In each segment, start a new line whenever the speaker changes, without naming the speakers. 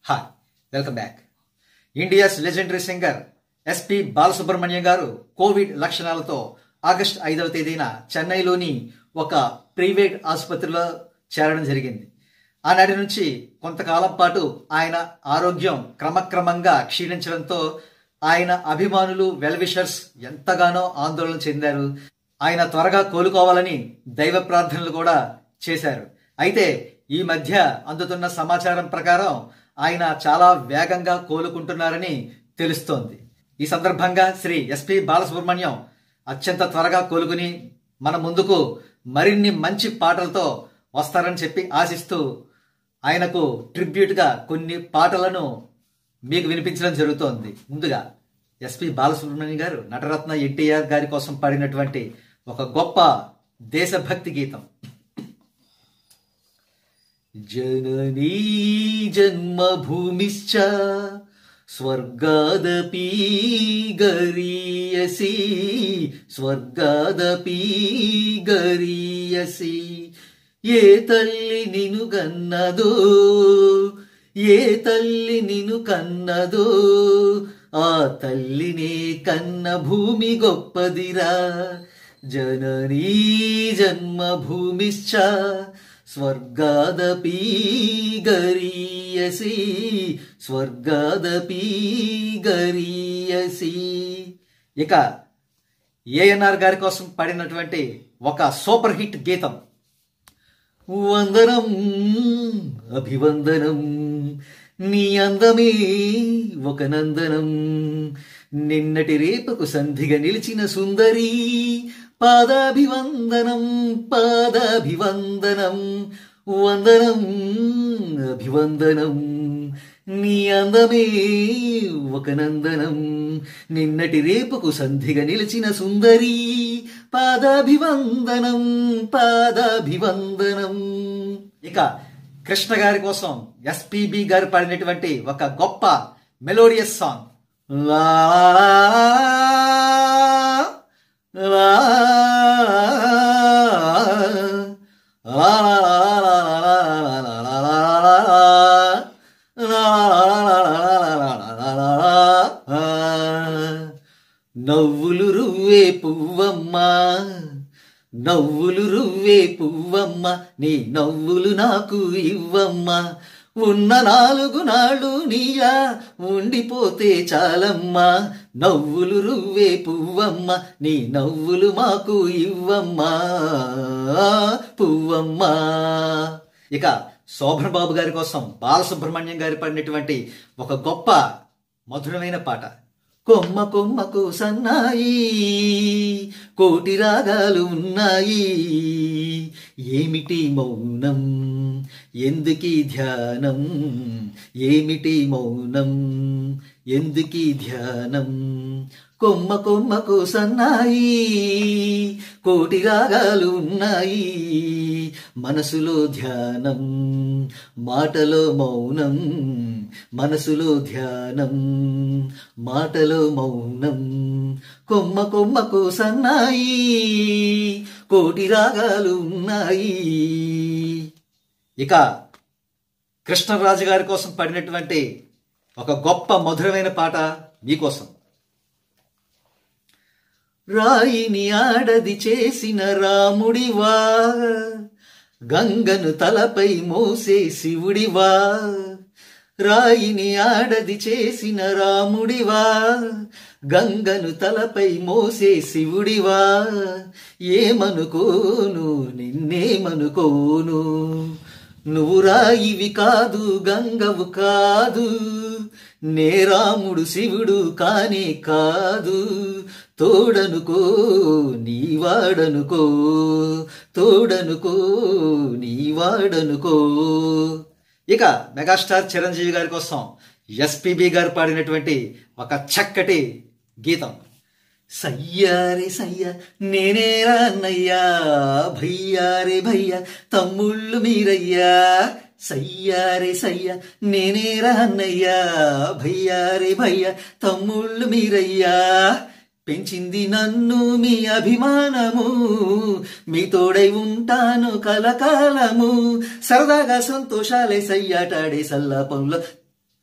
hi welcome back India's legendary singer SP Balasubrahmanyam garu COVID లక్షణాలతో August ఐదవ తేదీన చెన్నైలోని ఒక ప్రైవేట్ ఆసుపత్రిలో చేరడం జరిగింది ఆనాటి నుంచి కొంతకాలం పాటు ఆయన ఆరోగ్యం క్రమక్రమంగా క్షీణించడంతో ఆయన అభిమానులు వెల్విషర్స్ ఎంతగానో ఆందోళన చెందారు ఆయన త్వరగా కోలుకోవాలని దైవ ప్రార్థనలు కూడా చేశారు అయితే ఈ మధ్య అందుతున్న సమాచారం ప్రకారం ఆయన చాలా వేగంగా కోలుకుంటున్నారని తెలుస్తోంది ఈ సందర్భంగా శ్రీ ఎస్పి బాలసుబ్రహ్మణ్యం అత్యంత త్వరగా కోలుకుని మన ముందుకు మరిన్ని మంచి పాటలతో వస్తారని చెప్పి ఆశిస్తూ ఆయనకు ట్రిబ్యూట్గా కొన్ని పాటలను మీకు వినిపించడం జరుగుతోంది ముందుగా ఎస్పి బాలసుబ్రహ్మణ్యం గారు నటరత్న ఎన్టీఆర్ గారి కోసం పాడినటువంటి ఒక గొప్ప దేశభక్తి గీతం జననీ జన్మభూమిశ్చ స్వర్గాదపి గరీయసి స్వర్గాదపి గరీయసి ఏ తల్లి నిను కన్నదో ఏ తల్లి నిను కన్నదో ఆ తల్లినే కన్న భూమి గొప్పదిరా జననీ జన్మభూమిశ్చ స్వర్గాదపి గరీయసి స్వర్గాదపి గరీయసి ఇక ఏఎన్ఆర్ గారి కోసం పాడినటువంటి ఒక సూపర్ హిట్ గీతం వందనం అభివందనం నీ అందమే ఒక నందనం నిన్నటి రేపకు సంధిగా నిలిచిన సుందరి పాదాభివందనం పాదాభివందనం వందనం అభివందనం నీ అందమే ఒక నందనం నిన్నటి రేపుకు సంధిగా నిలిచిన సుందరి పాదాభివందనం పాదాభివందనం ఇక కృష్ణ గారి కోసం ఎస్పిబి గారు పాడినటువంటి ఒక గొప్ప మెలోడియస్ సాంగ్ లా లా నవ్వులు రువ్వే పువ్వమ్మా నవ్వులు రువ్వే పువ్వమ్మ నీ నవ్వులు నాకు ఇవ్వమ్మా ఉన్న నాలుగు నాళ్ళు నీయా ఉండిపోతే చాలమ్మా నవ్వులు రువ్వే పువ్వమ్మ నీ నవ్వులు మాకు ఇవ్వమ్మా పువ్వమ్మా ఇక శోభన్ బాబు గారి కోసం బాలసుబ్రహ్మణ్యం గారి పడినటువంటి ఒక గొప్ప మధురమైన పాట కొమ్మ కొమ్మకు సన్నాయి కోటి రాగాలు ఉన్నాయి ఏమిటి మౌనం ఎందుకీ ధ్యానం ఏమిటి మౌనం ఎందుకీ ధ్యానం కొమ్మ కొమ్మకు సన్నాయి కోటి రాగాలు ఉన్నాయి మనసులో ధ్యానం మాటలో మౌనం మనసులో ధ్యానం మాటలో మౌనం కొమ్మ కొమ్మకు సన్నాయి కోటి రాగాలు ఉన్నాయి ఇక కృష్ణరాజు గారి కోసం పడినటువంటి ఒక గొప్ప మధురమైన పాట మీకోసం రాయిని ఆడది చేసిన రాముడివా గంగను తలపై మోసే శివుడివా రాయిని ఆడది చేసిన రాముడివా గంగను తలపై మోసే శివుడివా ఏమనుకోను నిన్నేమనుకోను నువ్వు రాయివి కాదు గంగవు కాదు నేరాముడు శివుడు కానే కాదు తోడనుకో నీవాడనుకో తోడనుకో నీవాడనుకో ఇక మెగాస్టార్ చిరంజీవి గారి కోసం ఎస్పిబి గారు పాడినటువంటి ఒక చక్కటి గీతం సయ్యారే సయ్య నేనేరా అన్నయ్యా భయ్యారే భయ్య తమ్ముళ్ళు మీరయ్యా సయ్యారే సయ్య నేనేరా అన్నయ్యా భయ్యారే భయ్య తమ్ముళ్ళు మీరయ్యా పెంచింది నన్ను మీ అభిమానము మీ తోడై ఉంటాను కలకాలము సరదాగా సంతోషాలే సయ్యాటాడే సల్లాపంలో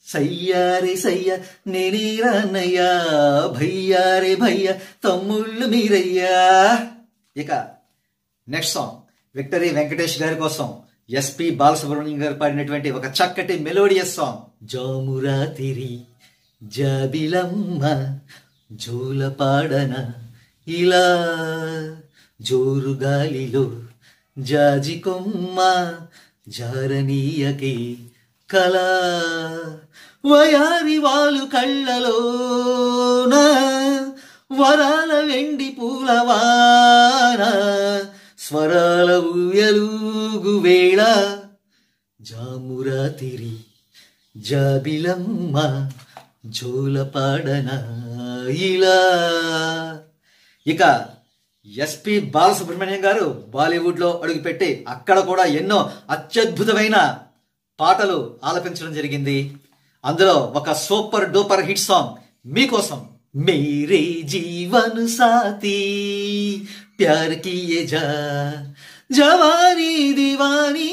సయ్యారే సయ్య నేనే రాన్నయ్యా భయ్యారే భయ్య తమ్ముళ్ళు మీరయ్యా ఇక నెక్స్ట్ సాంగ్ విక్టరీ వెంకటేష్ గారి కోసం ఎస్పి బాలసుబ్రహ్మణ్యం గారు పాడినటువంటి ఒక చక్కటి మెలోడియస్ సాంగ్ జామురాతిరి జాబిలమ్మ జోలపాడన ఇలా జోరు గాలిలో జాజి కొమ్మ జారనీయకి కళ వయారి వాలు కళ్ళలోన వరాల వెండి పూలవాన స్వరాల ఊయలుగు వేళ జామురాతిరి జాబిలమ్మ జోలపాడన ఇలా ఇక ఎస్పి బాలసుబ్రహ్మణ్యం గారు బాలీవుడ్ లో అడుగుపెట్టి అక్కడ కూడా ఎన్నో అత్యద్భుతమైన పాటలు ఆలపించడం జరిగింది అందులో ఒక సూపర్ డూపర్ హిట్ సాంగ్ మీకోసం మేరే జీవన్ సాథీ ప్యార్ కియే జా జవానీ దివానీ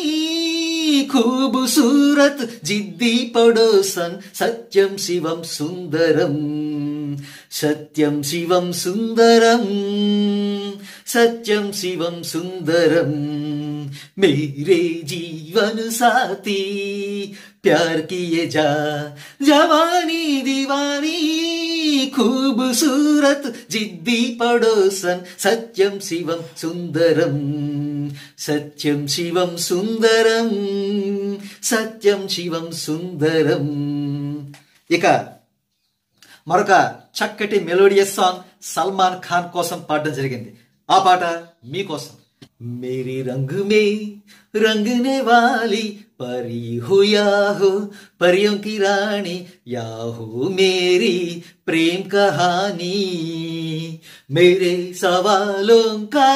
खूबसूरत जिद्दी पड़ोसन सत्यम शिवम सुंदरम सत्यम शिवम सुंदरम सत्यम शिवम सुंदरम मेरे जीवन साथी प्यार किए जा जवानी दीवानी खूबसूरत जिद्दी पड़ोसन सत्यम शिवम सुंदरम సత్యం శివం సుందరం సత్యం శివం సుందరం ఇక మరొక చక్కటి మెలోడియస్ సాంగ్ సల్మాన్ ఖాన్ కోసం పాడడం జరిగింది ఆ పాట మీకోసం మేరీ రంగు మే రంగనే వాలి పరి హో యా హో परियों की रानी या हो मेरी प्रेम कहानी मेरे सवालों का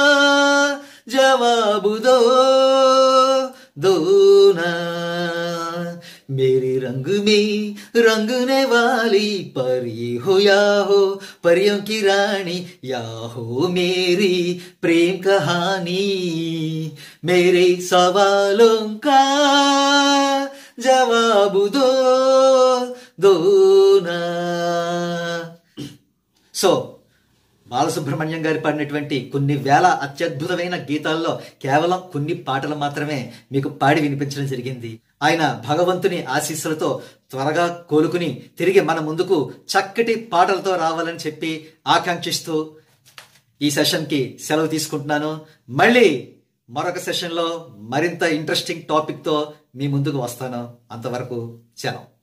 जवाब दो दो ना मेरे रंग में रंगने वाली परी हो या हो परियों की रानी या हो मेरी प्रेम कहानी मेरे सवालों का जवाब दो दो ना సో బాలసుబ్రహ్మణ్యం గారు పాడినటువంటి కొన్ని వేల అత్యద్భుతమైన గీతాల్లో కేవలం కొన్ని పాటలు మాత్రమే మీకు పాడి వినిపించడం జరిగింది ఆయన భగవంతుని ఆశీస్సులతో త్వరగా కోలుకుని తిరిగి మన ముందుకు చక్కటి పాటలతో రావాలని చెప్పి ఆకాంక్షిస్తూ ఈ సెషన్కి సెలవు తీసుకుంటున్నాను మళ్ళీ మరొక సెషన్లో మరింత ఇంట్రెస్టింగ్ టాపిక్తో మీ ముందుకు వస్తాను అంతవరకు సెలవు